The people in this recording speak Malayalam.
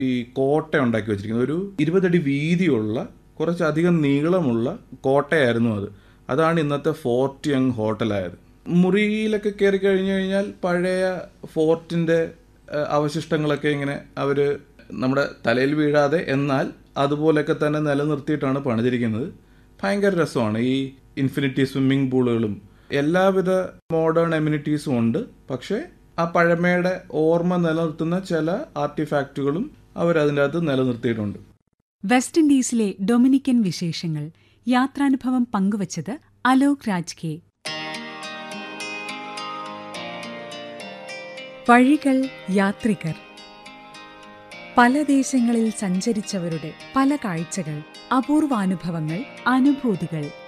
ഈ കോട്ട ഉണ്ടാക്കി വെച്ചിരിക്കുന്നത് ഒരു ഇരുപതടി വീതിയുള്ള കുറച്ചധികം നീളമുള്ള കോട്ടയായിരുന്നു അത് അതാണ് ഇന്നത്തെ ഫോർട്ട് യങ് ഹോട്ടലായത് മുറിയിലൊക്കെ കയറി കഴിഞ്ഞു കഴിഞ്ഞാൽ പഴയ ഫോർട്ടിൻ്റെ ഏഹ്, അവശിഷ്ടങ്ങളൊക്കെ ഇങ്ങനെ അവർ നമ്മുടെ തലയിൽ വീഴാതെ എന്നാൽ അതുപോലെയൊക്കെ തന്നെ നിലനിർത്തിയിട്ടാണ് പണിതിരിക്കുന്നത് ഭയങ്കര രസമാണ് ഈ ഇൻഫിനിറ്റി സ്വിമ്മിംഗ് പൂളുകളും എല്ലാവിധ മോഡേൺ എമ്യൂണിറ്റീസും ഉണ്ട് പക്ഷേ ആ പഴമയുടെ ഓർമ്മ നിലനിർത്തുന്ന ചില ആർട്ടിഫാക്റ്റുകളും അവരതിൻ്റെ അകത്ത് നിലനിർത്തിയിട്ടുണ്ട് വെസ്റ്റ് ഇൻഡീസിലെ ഡൊമിനിക്കൻ വിശേഷങ്ങൾ യാത്രാനുഭവം പങ്കുവച്ചത് അലോക് രാജ് കെ വഴികൾ യാത്രികർ പല ദേശങ്ങളിൽ സഞ്ചരിച്ചവരുടെ പല കാഴ്ചകൾ അപൂർവാനുഭവങ്ങൾ അനുഭൂതികൾ